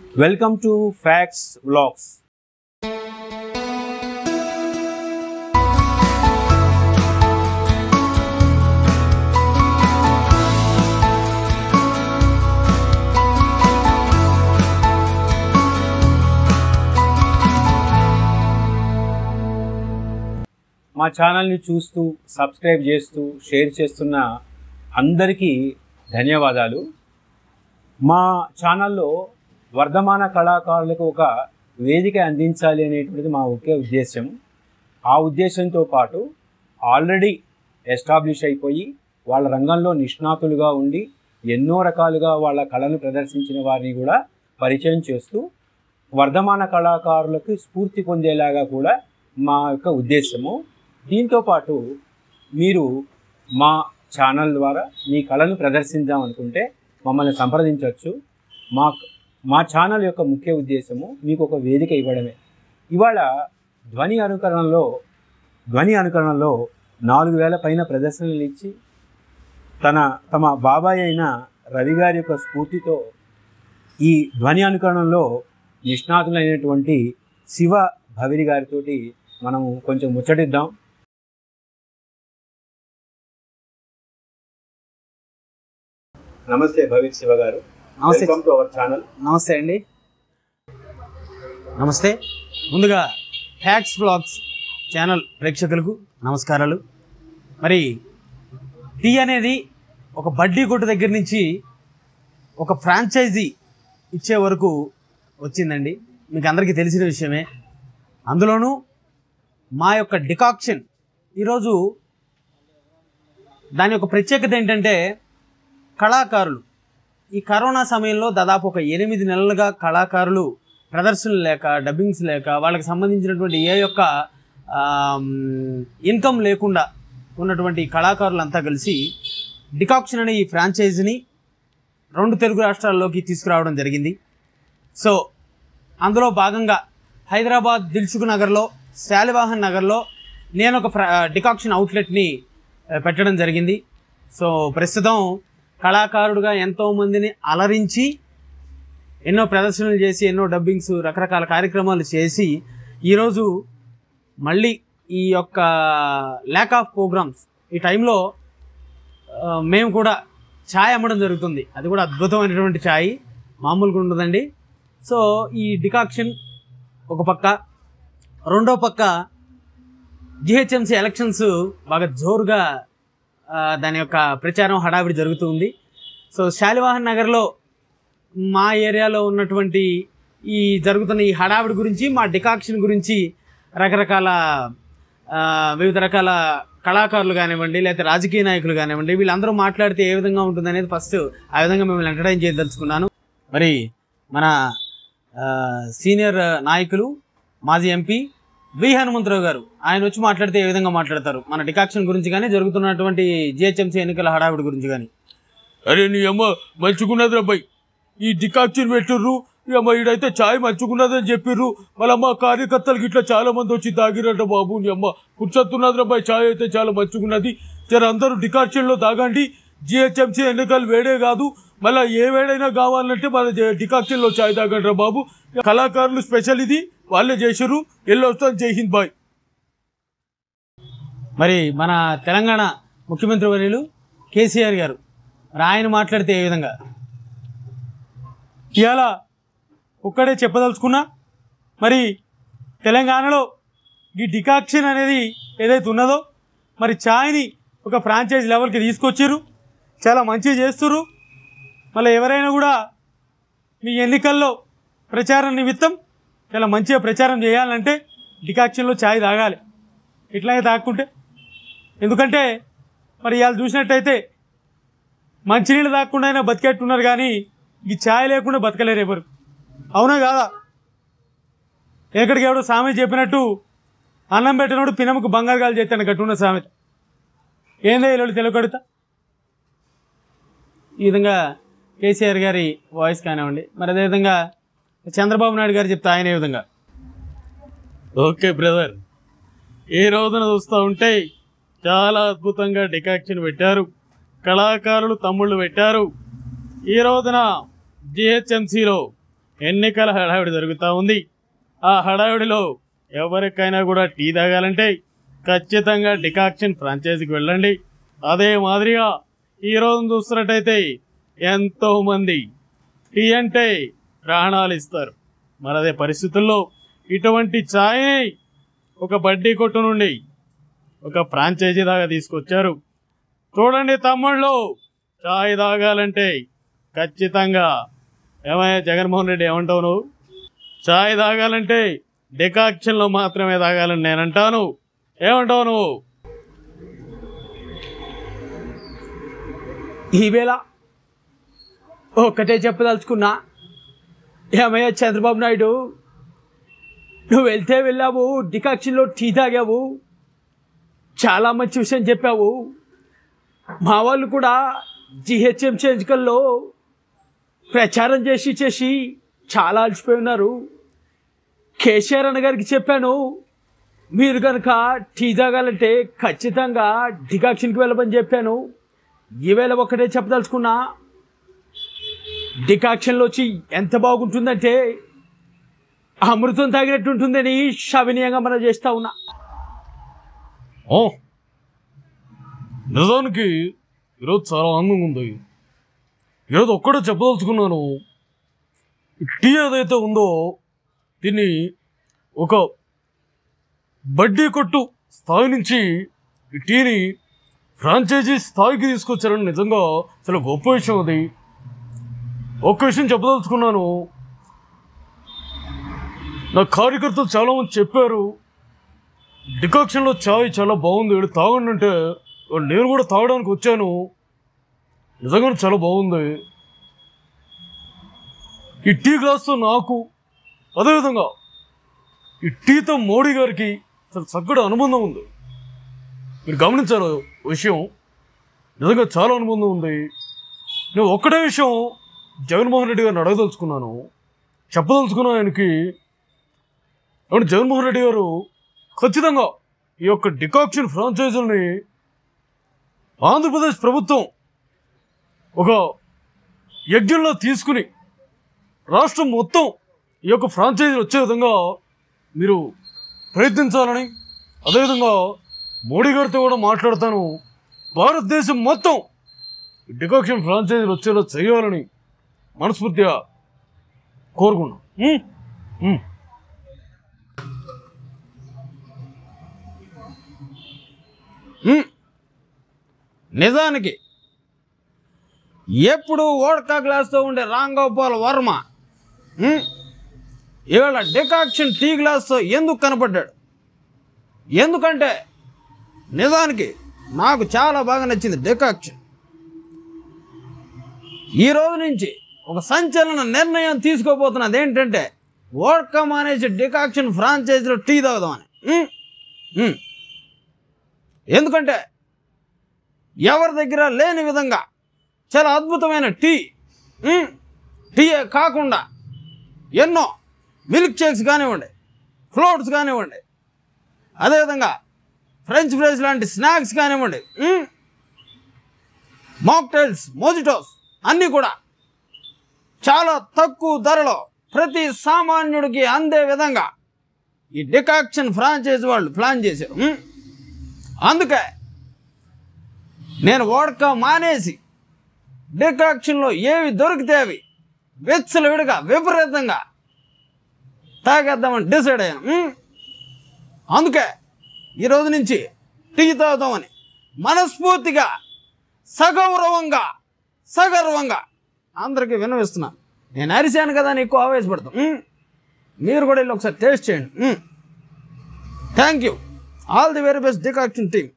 Welcome to fax vlogs మా ఛానల్ని చూస్తూ సబ్స్క్రైబ్ చేస్తూ షేర్ చేస్తున్న అందరికీ ధన్యవాదాలు మా ఛానల్లో వర్ధమాన కళాకారులకు ఒక వేదిక అందించాలి అనేటువంటిది మా ఒకే ఉద్దేశం ఆ ఉద్దేశంతో పాటు ఆల్రెడీ ఎస్టాబ్లిష్ అయిపోయి వాళ్ళ రంగంలో నిష్ణాతులుగా ఉండి ఎన్నో రకాలుగా వాళ్ళ కళను ప్రదర్శించిన వారిని కూడా పరిచయం చేస్తూ వర్ధమాన కళాకారులకు స్ఫూర్తి పొందేలాగా కూడా మా యొక్క ఉద్దేశము దీంతో పాటు మీరు మా ఛానల్ ద్వారా మీ కళను ప్రదర్శించాం అనుకుంటే మమ్మల్ని సంప్రదించవచ్చు మా మా ఛానల్ యొక్క ముఖ్య ఉద్దేశము మీకు ఒక వేదిక ఇవ్వడమే ఇవాళ ధ్వని అనుకరణలో ధ్వని అనుకరణలో నాలుగు వేల పైన ప్రదర్శనలు ఇచ్చి తన తమ బాబాయ్ అయిన రవి గారి యొక్క స్ఫూర్తితో ఈ ధ్వని అనుకరణలో నిష్ణాతులైనటువంటి శివ భవిరి గారితోటి మనము కొంచెం ముచ్చటిద్దాం నమస్తే భవిత్ శివ గారు నమస్తే వెల్కమ్ టు అవర్ ఛానల్ నమస్తే అండి నమస్తే ముందుగా హ్యాక్స్ బ్లాగ్స్ ఛానల్ ప్రేక్షకులకు నమస్కారాలు మరి టీ అనేది ఒక బడ్డీ కొట్టు దగ్గర నుంచి ఒక ఫ్రాంచైజీ ఇచ్చే వరకు వచ్చిందండి మీకు అందరికీ తెలిసిన విషయమే అందులోనూ మా యొక్క డికాక్షన్ ఈరోజు దాని యొక్క ప్రత్యేకత ఏంటంటే కళాకారులు ఈ కరోనా సమయంలో దాదాపు ఒక ఎనిమిది నెలలుగా కళాకారులు ప్రదర్శనలు లేక డబ్బింగ్స్ లేక వాళ్ళకి సంబంధించినటువంటి ఏ యొక్క ఇన్కమ్ లేకుండా ఉన్నటువంటి కళాకారులంతా కలిసి డికాక్షన్ అనే ఈ ఫ్రాంచైజీని రెండు తెలుగు రాష్ట్రాల్లోకి తీసుకురావడం జరిగింది సో అందులో భాగంగా హైదరాబాద్ దిల్సుఖ్ నగర్లో శాలివాహన్ నగర్లో నేను ఒక ఫ్రా డికాక్షన్ అవుట్లెట్ని ఆ, పెట్టడం జరిగింది సో ప్రస్తుతం కళాకారుడుగా ఎంతోమందిని అలరించి ఎన్నో ప్రదర్శనలు చేసి ఎన్నో డబ్బింగ్స్ రకరకాల కార్యక్రమాలు చేసి ఈరోజు మళ్ళీ ఈ యొక్క ల్యాక్ ఆఫ్ ప్రోగ్రామ్స్ ఈ టైంలో ఆ, మేము కూడా ఛాయ్ అమ్మడం జరుగుతుంది అది కూడా అద్భుతమైనటువంటి ఛాయ్ మామూలుగా ఉండదండి సో ఈ డికాక్షన్ ఒక పక్క రెండో పక్క జిహెచ్ఎంసీ ఎలక్షన్స్ బాగా జోరుగా ఆ, దాని యొక్క ప్రచారం హడావిడి జరుగుతుంది సో శాలివాహన్ నగర్లో మా ఏరియాలో ఉన్నటువంటి ఈ జరుగుతున్న ఈ హడావిడి గురించి మా డికాక్షన్ గురించి రకరకాల ఆ, వివిధ రకాల కళాకారులు కానివ్వండి లేకపోతే రాజకీయ నాయకులు కానివ్వండి వీళ్ళందరూ మాట్లాడితే ఏ విధంగా ఉంటుంది అనేది ఫస్ట్ ఆ విధంగా మిమ్మల్ని ఎంటర్టైన్ చేయదలుచుకున్నాను మరి మన ఆ, సీనియర్ నాయకులు మాజీ ఎంపీ వి హనుమంతరావు గారు ఆయన వచ్చి మాట్లాడితే ఏ విధంగా మాట్లాడతారు మన డికాక్షన్ గురించి కానీ జరుగుతున్నటువంటి జిహెచ్ఎంసీ ఎన్నికల హడావిడి గురించి కానీ అరే నీ అమ్మ మంచుకున్నది అబ్బాయి ఈ డికాక్షన్ పెట్టుర్రు ఈ అమ్మ ఈడైతే ఛాయ్ మంచుకున్నదని చెప్పిర్రు వాళ్ళ అమ్మ కార్యకర్తలకి ఇట్లా చాలా మంది వచ్చి తాగిరట బాబు నీ అమ్మ కూర్చొత్తున్నది అబ్బాయి ఛాయ్ అయితే చాలా మంచుకున్నది జర అందరూ డికాక్షన్లో తాగండి జిహెచ్ఎంసీ ఎన్నికలు వేడే కాదు మళ్ళీ ఏ వేడైనా కావాలంటే మన డికాక్షన్లో ఛాయ్ తాగండి బాబు కళాకారులు స్పెషల్ ఇది వాళ్ళే చేసిర్రు ఎల్లొస్తాను జై హింద్ బాయ్ మరి మన తెలంగాణ ముఖ్యమంత్రి వర్యులు కేసీఆర్ గారు మరి ఆయన మాట్లాడితే ఏ విధంగా ఇవాళ ఒక్కడే చెప్పదలుచుకున్నా మరి తెలంగాణలో ఈ డికాక్షన్ అనేది ఏదైతే ఉన్నదో మరి ఛాయ్ని ఒక ఫ్రాంచైజ్ లెవెల్కి తీసుకొచ్చారు చాలా మంచిగా చేస్తుర్రు మళ్ళీ ఎవరైనా కూడా మీ ఎన్నికల్లో ప్రచారం నిమిత్తం చాలా మంచిగా ప్రచారం చేయాలంటే డికాక్షన్లో ఛాయ్ తాగాలి ఇట్లాగే తాక్కుంటే ఎందుకంటే మరి ఇవాళ చూసినట్టయితే మంచినీళ్ళు తాగకుండా అయినా బతికేట్టున్నారు కానీ ఈ ఛాయ్ లేకుండా బతకలేరు ఎవరు అవునా కాదా ఎక్కడికి ఎవడో సామెత చెప్పినట్టు అన్నం పెట్టినోడు పినముకు బంగారు గాలు చేస్తాను గట్టున్న సామెత ఏందో వీళ్ళు తెలుకడుతా ఈ విధంగా కేసీఆర్ గారి వాయిస్ కానివ్వండి మరి అదేవిధంగా చంద్రబాబు నాయుడు గారు చెప్తే ఆయన ఏ విధంగా ఓకే బ్రదర్ ఏ రోజున చూస్తూ ఉంటే చాలా అద్భుతంగా డికాక్షన్ పెట్టారు కళాకారులు తమ్ముళ్ళు పెట్టారు ఈ రోజున జిహెచ్ఎంసీలో ఎన్నికల హడావిడి జరుగుతూ ఉంది ఆ హడావిడిలో ఎవరికైనా కూడా టీ తాగాలంటే ఖచ్చితంగా డికాక్షన్ ఫ్రాంచైజీకి వెళ్ళండి అదే మాదిరిగా ఈరోజు చూస్తున్నట్టయితే ఎంతోమంది టీ అంటే ప్రాణాలు ఇస్తారు మరి అదే పరిస్థితుల్లో ఇటువంటి ఛాయ్ ఒక బడ్డీ కొట్టు నుండి ఒక ఫ్రాంచైజీ దాకా తీసుకొచ్చారు చూడండి తమ్ముళ్ళు ఛాయ్ తాగాలంటే ఖచ్చితంగా ఏమయ్యా జగన్మోహన్ రెడ్డి ఏమంటావు నువ్వు ఛాయ్ తాగాలంటే డికాక్షన్లో మాత్రమే తాగాలని నేను అంటాను ఏమంటావు నువ్వు ఈవేళ ఒక్కటే చెప్పదలుచుకున్నా ఏమయ్యా చంద్రబాబు నాయుడు నువ్వు వెళ్తే వెళ్ళావు డికాక్షన్లో టీ తాగావు చాలా మంచి విషయం చెప్పావు మా వాళ్ళు కూడా జిహెచ్ఎంసీ ఎన్నికల్లో ప్రచారం చేసి చేసి చాలా అలసిపోయి ఉన్నారు కేసీఆర్ అన్న గారికి చెప్పాను మీరు కనుక టీ తాగాలంటే ఖచ్చితంగా డికాక్షన్కి వెళ్ళమని చెప్పాను ఈవేళ ఒకటే చెప్పదలుచుకున్నా డికాక్షన్లో వచ్చి ఎంత బాగుంటుందంటే అమృతం తాగినట్టు ఉంటుందని సవినీయంగా మనం చేస్తా ఉన్నా ఓ నిజానికి ఈరోజు చాలా ఆనందంగా ఉంది ఈరోజు ఒక్కడే చెప్పదలుచుకున్నాను ఈ టీ ఏదైతే ఉందో దీన్ని ఒక బడ్డీ కొట్టు స్థాయి నుంచి ఈ టీని ఫ్రాంచైజీ స్థాయికి తీసుకొచ్చారని నిజంగా చాలా గొప్ప విషయం అది ఒక్క విషయం చెప్పదలుచుకున్నాను నా కార్యకర్తలు చాలామంది చెప్పారు డికాక్షన్లో చాయ్ చాలా బాగుంది వీడు తాగండి అంటే నేను కూడా తాగడానికి వచ్చాను నిజంగానే చాలా బాగుంది ఈ టీ గ్లాస్తో నాకు అదేవిధంగా ఈ టీతో మోడీ గారికి చాలా చక్కటి అనుబంధం ఉంది మీరు గమనించారు విషయం నిజంగా చాలా అనుబంధం ఉంది నేను ఒక్కటే విషయం జగన్మోహన్ రెడ్డి గారిని అడగదలుచుకున్నాను చెప్పదలుచుకున్నాను ఆయనకి అవును జగన్మోహన్ రెడ్డి గారు ఖచ్చితంగా ఈ యొక్క డికాక్షన్ ఫ్రాంచైజీలని ఆంధ్రప్రదేశ్ ప్రభుత్వం ఒక యజ్ఞంలో తీసుకుని రాష్ట్రం మొత్తం ఈ యొక్క ఫ్రాంచైజీలు వచ్చే విధంగా మీరు ప్రయత్నించాలని అదేవిధంగా మోడీ గారితో కూడా మాట్లాడతాను భారతదేశం మొత్తం ఈ డికాక్షన్ ఫ్రాంచైజీలు వచ్చేలా చేయాలని మనస్ఫూర్తిగా కోరుకున్నాం ఉం? ఉం. ఉమ్. నిజానికి ఎప్పుడు ఓడకా గ్లాస్తో ఉండే రామ్ గోపాల్ వర్మ ఉమ్, ఇవాళ డికాక్షన్ టీ గ్లాస్తో ఎందుకు కనపడ్డాడు ఎందుకంటే నిజానికి నాకు చాలా బాగా నచ్చింది డికాక్షన్ ఈ రోజు నుంచి ఒక సంచలన నిర్ణయం తీసుకోబోతున్నది ఏంటంటే ఓడ్కా మానేసి డికాక్షన్ ఫ్రాంచైజీలో టీ తాగుదామని ఉమ్, ఉమ్. ఎందుకంటే ఎవరి దగ్గర లేని విధంగా చాలా అద్భుతమైన టీ మ్, టీయే కాకుండా ఎన్నో మిల్క్ షేక్స్ కానివ్వండి ఫ్లోట్స్ కానివ్వండి అదేవిధంగా ఫ్రెంచ్ ఫ్రైస్ లాంటి స్నాక్స్ కానివ్వండి మ్, మాక్టైల్స్ మోజిటోస్ అన్నీ కూడా చాలా తక్కువ ధరలో ప్రతి సామాన్యుడికి అందే విధంగా ఈ డికాక్షన్ ఫ్రాంచైజ్ వాళ్ళు ప్లాన్ చేశారు మ్, అందుకే నేను ఓడక మానేసి డికాక్షన్లో ఏవి దొరికితే అవి వెచ్చలు విడిగా విపరీతంగా తాగేద్దామని డిసైడ్ అయ్యాను మ్. అందుకే ఈరోజు నుంచి టీ తాగుదామని మనస్ఫూర్తిగా సగౌరవంగా సగర్వంగా అందరికీ వినవిస్తున్నాను నేను అరిశాను కదా అని ఎక్కువ ఆవేశపడతాం మ్. మీరు కూడా వెళ్ళి ఒకసారి టేస్ట్ చేయండి thank you all the very best decoction team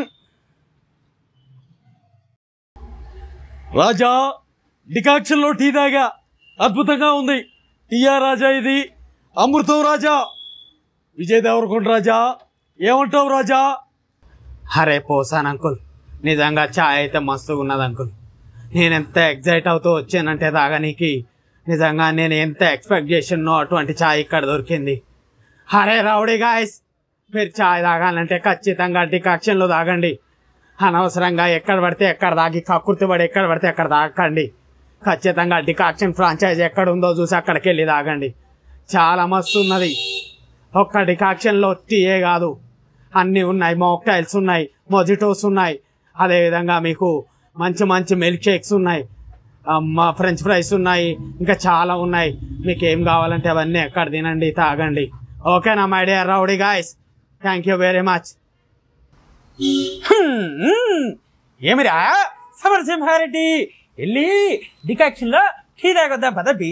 Raja డికాక్షన్లో టీ తాగా అద్భుతంగా ఉంది టీయా రాజా ఇది అమృతం రాజా విజయ్ దేవరకొండ రాజా ఏమంటావు రాజా అరే పోసాను అంకుల్ నిజంగా చాయ్ అయితే మస్తుగా ఉన్నది అంకుల్ నేను ఎంత ఎగ్జైట్ అవుతూ వచ్చానంటే తాగనీకి నిజంగా నేను ఎంత ఎక్స్పెక్ట్ చేసినో అటువంటి చాయ్ ఇక్కడ దొరికింది అరే రౌడీ గాయస్ మీరు చాయ్ తాగాలంటే ఖచ్చితంగా డికాక్షన్లో తాగండి అనవసరంగా ఎక్కడ పడితే ఎక్కడ తాగి కక్కుర్తి పడి ఎక్కడ పడితే ఎక్కడ తాగకండి ఖచ్చితంగా డికాక్షన్ ఫ్రాంచైజ్ ఎక్కడ ఉందో చూసి అక్కడికి వెళ్ళి తాగండి చాలా మస్తు ఉన్నది ఒక్క డికాక్షన్లో టీయే కాదు అన్నీ ఉన్నాయి మోక్టైల్స్ ఉన్నాయి మొజిటోస్ ఉన్నాయి అదేవిధంగా మీకు మంచి మంచి మిల్క్ షేక్స్ ఉన్నాయి మా ఫ్రెంచ్ ఫ్రైస్ ఉన్నాయి ఇంకా చాలా ఉన్నాయి మీకు ఏం కావాలంటే అవన్నీ ఎక్కడ తినండి తాగండి ఓకేనా my dear rowdy guys thank you very much ఏమిరా సమరసింహారెడ్డి వెళ్ళి డికాక్షన్లో టీ తాగొద్దాం పదబి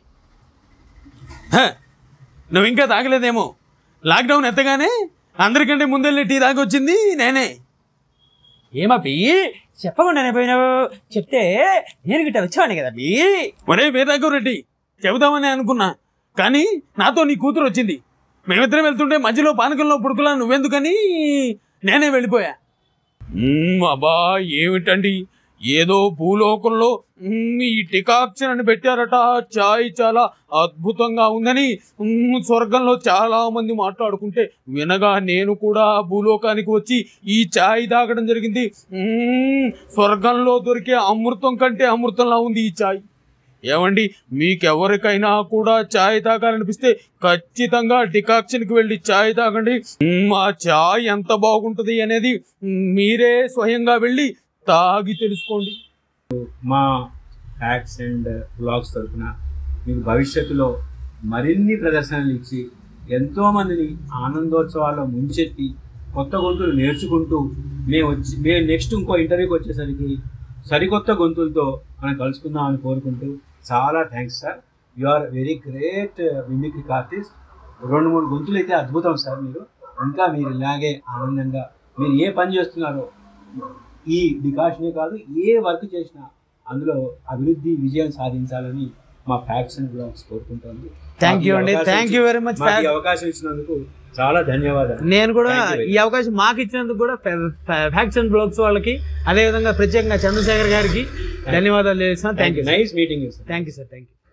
హ, నువ్వు ఇంకా తాగలేదేమో లాక్డౌన్ ఎత్తగానే అందరికంటే ముందెళ్ళి టీ తాగొచ్చింది నేనే ఏమబ్బి చెప్పకుండానే పోయినావు చెప్తే నేను గిట్ట వచ్చేవాడిని కదా బి ఒరే వేదాకర్ రెడ్డి చెబుదామని అనుకున్నా కానీ నాతో నీ కూతురు వచ్చింది మేమిద్దరం వెళ్తుంటే మధ్యలో పానకంలో పుడుకులా నువ్వెందుకని నేనే వెళ్ళిపోయా మ్మ్, అబ్బా ఏమిటండి ఏదో భూలోకంలో మ్మ్, ఈ టికాక్షన్ అని పెట్టారట చాయ్ చాలా అద్భుతంగా ఉందని మ్మ్, స్వర్గంలో చాలా మంది మాట్లాడుకుంటే వినగా నేను కూడా భూలోకానికి వచ్చి ఈ చాయ్ తాగడం జరిగింది మ్మ్, స్వర్గంలో దొరికే అమృతం కంటే అమృతంలా ఉంది ఈ చాయ్ ఏమండి మీకెవరికైనా కూడా చాయ్ తాగాలనిపిస్తే ఖచ్చితంగా డికాక్షన్కి వెళ్ళి చాయ్ తాగండి మ్మ్, ఆ చాయ్ ఎంత బాగుంటుంది అనేది మ్మ్, మీరే స్వయంగా వెళ్ళి తాగి తెలుసుకోండి మా ఫ్యాక్ట్స్ అండ్ బ్లాగ్స్ తరఫున మీకు భవిష్యత్తులో మరిన్ని ప్రదర్శనలు ఇచ్చి ఎంతోమందిని ఆనందోత్సవాల్లో ముంచెత్తి కొత్త గొంతులు నేర్చుకుంటూ మేము వచ్చి మేము నెక్స్ట్ ఇంకో ఇంటర్వ్యూకి వచ్చేసరికి సరికొత్త గొంతులతో మనం కలుసుకుందామని కోరుకుంటూ చాలా thanks sir you are very great mimicry artist రెండు మూడు గొంతులు అయితే అద్భుతం సార్ మీరు ఇంకా మీరు ఇలాగే ఆనందంగా మీరు ఏ పని చేస్తున్నారో ఈ డికాషనే కాదు ఏ వర్క్ చేసినా అందులో అభివృద్ధి విజయం సాధించాలని మా ఫ్యాక్ట్స్ అండ్ బ్లాగ్స్ కోరుకుంటుంది థ్యాంక్ యూ మాకు ఈ అండి అవకాశం థ్యాంక్ యూ ఇచ్చి- వెరీ మచ్ మాకు ఈ అవకాశం ఇచ్చినందుకు చాలా ధన్యవాదాలు నేను కూడా Thank you very ఈ అవకాశం మాకు ఇచ్చినందుకు కూడా ఫ్యాక్ట్స్ అండ్ బ్లాగ్స్ వాళ్ళకి అదేవిధంగా ప్రత్యేకంగా చంద్రశేఖర్ గారికి ధన్యవాదాలు చేస్తున్నాను thank you nice meeting sir thank you sir thank you